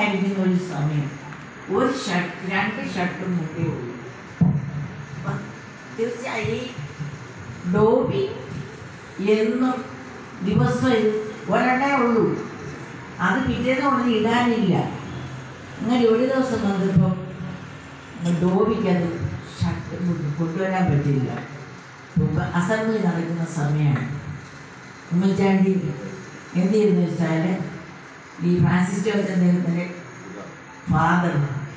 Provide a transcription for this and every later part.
ആയിരിക്കുന്ന ഒരു സമയം ഒരു ഷർട്ട് രണ്ട് ഷർട്ടും മുട്ടേ ഉള്ളൂ അപ്പം തീർച്ചയായും ഈ ഡോബി എന്നും ദിവസം ഇത് ഒരെണ്ണേ ഉള്ളൂ അത് പിറ്റേന്ന് ഉടനെ ഇടാനില്ല അങ്ങനെ ഒരു ദിവസം വന്നപ്പോൾ ഡോബിക്കത് ഷർട്ട് കൊണ്ടുവരാൻ പറ്റില്ല മുമ്പ് അസംബ്ലി നടക്കുന്ന സമയമാണ് ഉമ്മൻചാണ്ടി എന്ത് ചെയ്യുന്നു വെച്ചാൽ ഈ ഫ്രാൻസിസ് ജോർജ് അദ്ദേഹത്തിൻ്റെ father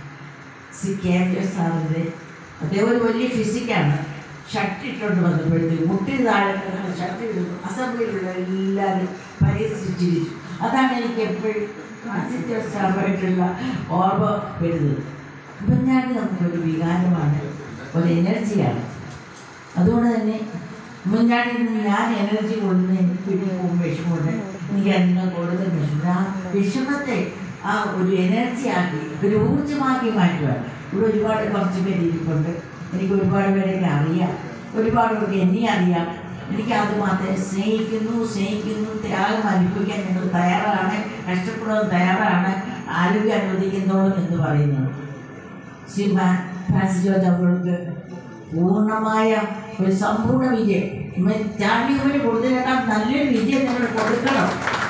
C K M Jose സാറിൻ്റെ അദ്ദേഹം ഒരു വലിയ ഫിസിക്കാണ് ഷർട്ട് ഇട്ടുകൊണ്ട് വന്നപ്പോഴത്തേക്ക് മുട്ടിന് താഴെ കിടക്കുന്ന ഷർട്ട് ഇടുന്നു അസംബ്ലിയിലുള്ള എല്ലാവരും പരിഹസിച്ചിരിച്ചു അതാണ് എനിക്ക് എപ്പോഴും ഫ്രാൻസിസ് ജോസ് സാറുമായിട്ടുള്ള ഓർമ്മ വരുന്നത് ഉമ്മൻചാണ്ടി നമുക്കൊരു വികാരമാണ് ഒരു എനർജിയാണ് അതുകൊണ്ട് തന്നെ ഉമ്മൻചാണ്ടിയിൽ നിന്ന് ഞാൻ എനർജി കൊള്ളുന്ന എനിക്ക് പിടിയും വിഷമമുണ്ട് എനിക്ക് അതിനെ കൂടുതൽ വിഷമം ആ വിഷമത്തെ ആ ഒരു എനർജി ആക്കി ഒരു ഊർജ്ജമാക്കി മാറ്റുകയാണ് ഇവിടെ ഒരുപാട് കുറച്ച് പേര് ഇരിപ്പുണ്ട് എനിക്ക് ഒരുപാട് പേരൊക്കെ അറിയാം ഒരുപാട് പേർക്ക് എന്നെ അറിയാം എനിക്ക് അത് മാത്രമേ സ്നേഹിക്കുന്നു സ്നേഹിക്കുന്നു ത്യാഗം അനുഭവിക്കാൻ ഞങ്ങൾ തയ്യാറാണ് കഷ്ടപ്പെടാൻ തയ്യാറാണ് ആരോഗ്യം അനുവദിക്കുന്നോളും എന്ന് പറയുന്നത് ശ്രീ ഫ്രാ- ഫ്രാൻസിസ് ജോർജ് അവർക്ക് പൂർണ്ണമായ ഒരു സമ്പൂർണ്ണ വിജയം ചാണ്ടിയുമ്പിന് കൊടുത്തതിനേക്കാൾ നല്ലൊരു വിജയം നിങ്ങൾ കൊടുക്കണം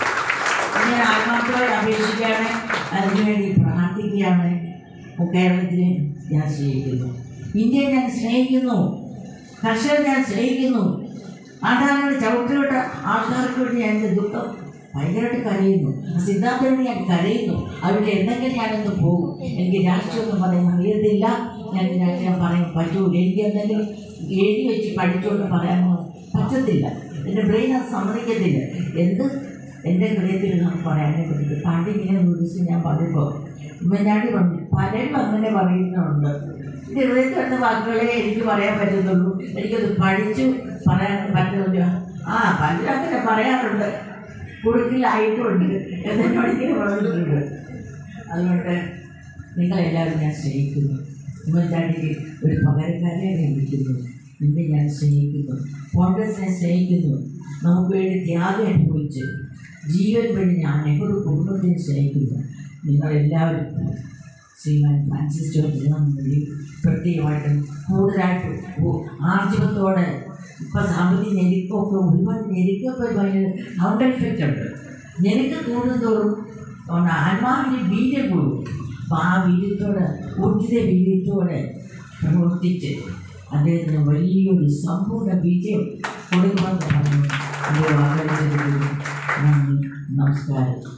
എന്ന് ഞാൻ ആത്മാർത്ഥമായി അപേക്ഷിക്കുകയാണ് അതിനുവേണ്ടി പ്രാർത്ഥിക്കുകയാണ് കേരളത്തിനെ ഞാൻ സ്നേഹിക്കുന്നു ഇന്ത്യയെ ഞാൻ സ്നേഹിക്കുന്നു കർഷകരെ ഞാൻ സ്നേഹിക്കുന്നു ആധാരങ്ങൾ ചവിട്ടുവിട്ട ആൾക്കാർക്ക് വേണ്ടി ഞാൻ എൻ്റെ ദുഃഖം ഭയങ്കരമായിട്ട് കരയുന്നു സിദ്ധാർത്ഥന് ഞാൻ കരയുന്നു അവരുടെ എന്തെങ്കിലും ഞാനൊന്ന് പോകും എനിക്ക് രാഷ്ട്രീയമൊന്നും പറയാൻ അറിയത്തില്ല ഞാൻ രാഷ്ട്രീയം പറയാൻ പറ്റൂല എനിക്ക് എന്തെങ്കിലും എഴുതി വെച്ച് പഠിച്ചുകൊണ്ട് പറയാനോ പറ്റത്തില്ല എൻ്റെ ബ്രെയിൻ അത് സമ്മതിക്കത്തില്ല എന്ത് എൻ്റെ ഹൃദയത്തിൽ നമുക്ക് പറയാനേ പറ്റില്ല പണ്ട് ഇങ്ങനെ വിളിച്ച് ഞാൻ പറയുമ്പോൾ ഉമ്മൻചാണ്ടി പറഞ്ഞു പലരും അങ്ങനെ പറയുന്നുണ്ട് എൻ്റെ ഹൃദയത്തിൽ വന്ന വാക്കുകളെ എനിക്ക് പറയാൻ പറ്റുന്നുള്ളൂ എനിക്കത് പഠിച്ചു പറയാൻ പറ്റുന്നില്ല ആ പലരും അങ്ങനെ പറയാറുണ്ട് കുടുക്കിലായിട്ടുണ്ട് എന്നോട് ഇങ്ങനെ പറഞ്ഞിട്ടുണ്ട് അതുകൊണ്ട് നിങ്ങളെല്ലാവരും ഞാൻ സ്നേഹിക്കുന്നു ഉമ്മൻചാണ്ടിക്ക് ഒരു പകരക്കാരെ ഞാൻ വിളിക്കുന്നു നിന്നെ ഞാൻ സ്നേഹിക്കുന്നു കോൺഗ്രസിനെ സ്നേഹിക്കുന്നു നമുക്ക് വേണ്ടി ത്യാഗം അനുഭവിച്ച് ജീവൻ വേണ്ടി ഞാൻ നെഹ്റു കുടുംബത്തിനെ സ്നേഹിക്കുന്നു നിങ്ങളെല്ലാവരും ശ്രീമാൻ ഫ്രാൻസിസ് ജോർജിന് വേണ്ടി പ്രത്യേകമായിട്ടും കൂടുതലായിട്ട് ഉ- ആർജവത്തോടെ ഇപ്പം സാമ്പത്തിക ഞെരുക്കമൊക്കെ ഒരുപാട് ഞെരുക്കൊക്കെ ഭയങ്കര കൗണ്ടർ എഫക്റ്റ് ഉണ്ട് ഞെരുക്കം കൂടുന്നതോറും ഉണ്ട് ആത്മാവിൻ്റെ വീര്യം കൂടും അപ്പം ആ വീര്യത്തോടെ ഊർജിത വീര്യത്തോടെ പ്രവർത്തിച്ച് അദ്ദേഹത്തിന് വലിയൊരു സമ്പൂർണ്ണ വിജയം കൊടുക്കുമെന്ന് പറഞ്ഞു അദ്ദേഹം ആഗ്രഹിച്ചിരിക്കുന്നു നന്ദി നമസ്കാരം